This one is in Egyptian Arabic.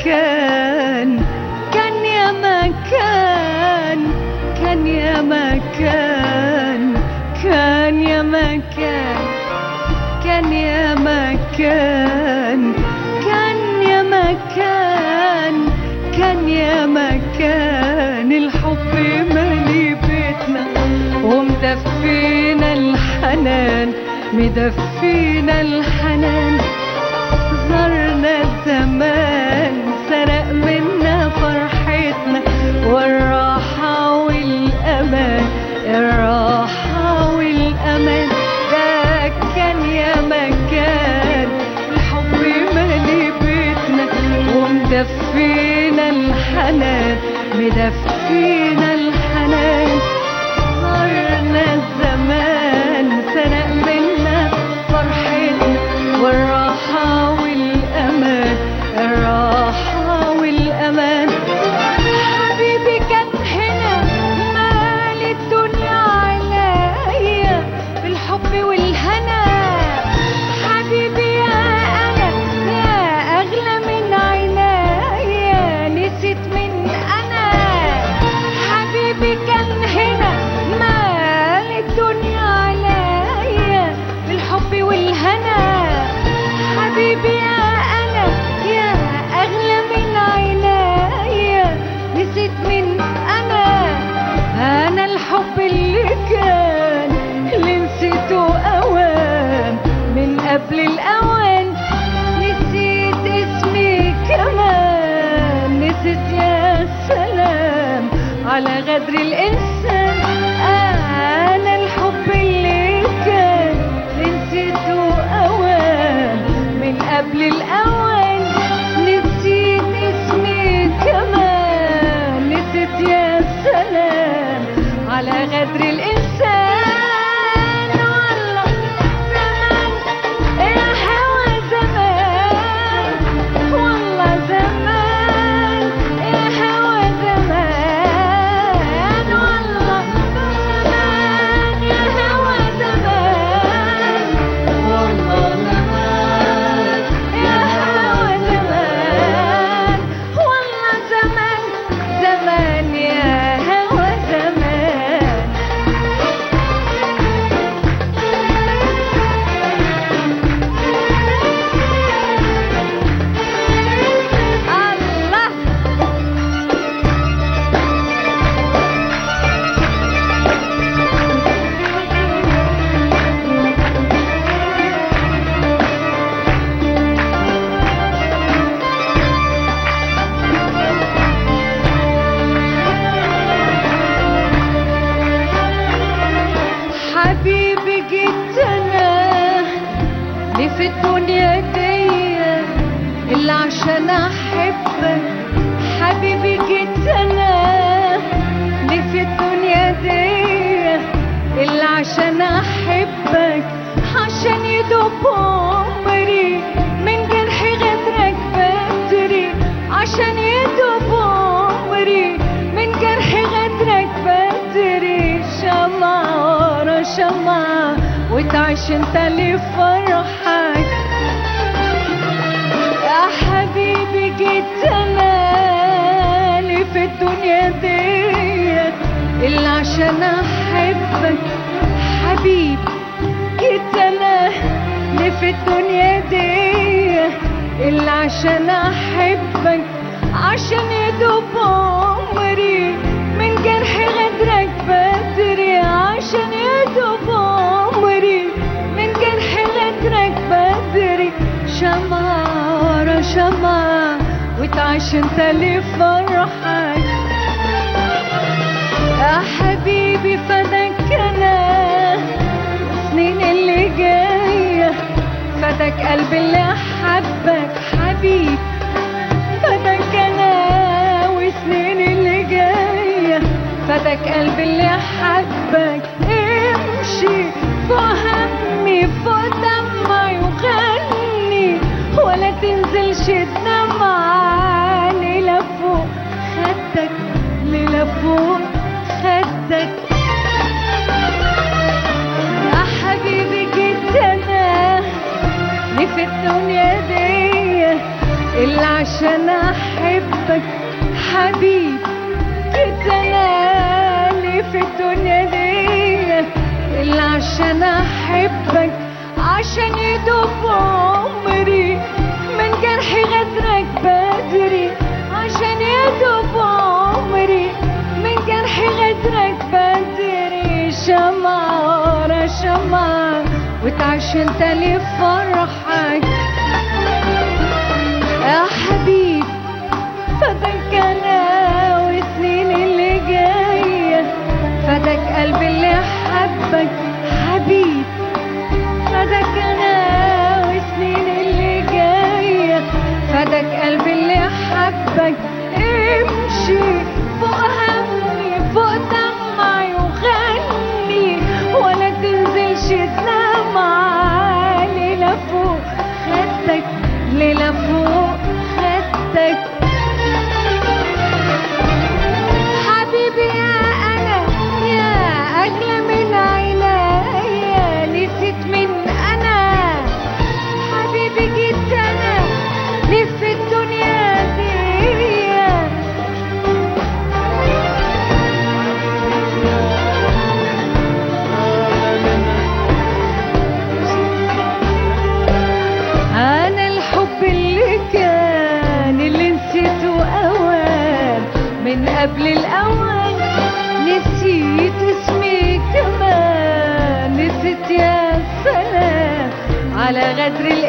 مكان كان يا مكان كان يا مكان كان يا مكان كان يا مكان كان يا مكان كان يا مكان الحب مالي بيتنا ومدفينا الحنان مدفينا الحنان زرنا الزمان سرق منا فرحتنا والراحة والأمان الراحة والأمان ده كان يا مكان الحب مالي بيتنا ومدفينا الحنان مدفينا الحنان صرنا الزمان سرق منا فرحتنا والراحة والأمان الراحة والأمان حبيبي كان هنا مال الدنيا عليا بالحب والهنا حبيبي يا أنا يا أغلى من عينيا نسيت من أنا حبيبي كان هنا مال الدنيا عليا بالحب والهنا حبيبي يا أنا يا أغلى من عينيا نسيت من أنا أنا الحب اللي كان اللي نسيته أوان من قبل الأوان نسيت اسمي كمان نسيت يا سلام على غدر الإنسان أنا الحب اللي كان اللي نسيته أوان من قبل الأوان نسيت اسمي كمان نسيت يا سلام على غدر الإنسان والله زمان يا هوى زمان والله زمان يا هوى زمان والله زمان يا هوى زمان والله زمان يا هوى زمان والله زمان زمان يا هوى زمان الله حبيبي جيت انا ليه في الدنيا دي الا عشان احبك حبيبي جيت انا ليه في الدنيا دي الا عشان احبك عشان يدوب عمري من جرح غدرك بدري عشان يدوب عمري من جرح غدرك بدري شمعة ورا شمعة وتعيش انت لفرحك يا حبيبي جيت انا لي في الدنيا ديت الا عشان احبك حبيبي جيت انا لي في الدنيا ديت الا عشان احبك عشان يدوب عمري من جرح غدرك بدري عشان يدوب عمري من جرح غدرك بدري شمعة ورا شمعة وتعيش انت لفرحك يا حبيبي فداك انا السنين اللي جاية فداك قلبي اللي حبك حبيبي فداك انا وسنين اللي جاية فداك قلبي اللي حبك امشي فوق همي فوق دمعي وغني ولا تنزلش الدمعة ليلة فوق خدك ليلة فوق خدك يا حبيبي جيت انا ليه في الدنيا دي الا عشان احبك حبيب جيت انا لي في الدنيا دي الا عشان احبك عشان يدوب عمري من جرح غدرك بدري عشان يدوب عمري من جرح غدرك بدري شمعة ورا شمعة وتعيش انت لفرحك يا حبيب فدك انا وسنين اللي جايه فدك قلبي اللي حبك حبيب فدك انا وسنين اللي جايه فدك قلبي اللي حبك امشي فوق همي فوق دمعي وغني ولا تنزلش دمعة ليلة فوق خدك ليلة فوق خدك حبيبي يا انا يا اغلى من عينيا نسيت من انا حبيبي جيت انا لف الدنيا دي انا الحب اللي كان اللي نسيته اوان من قبل الاوان نسيت اسمي كمان نسيت يا سلام على غدر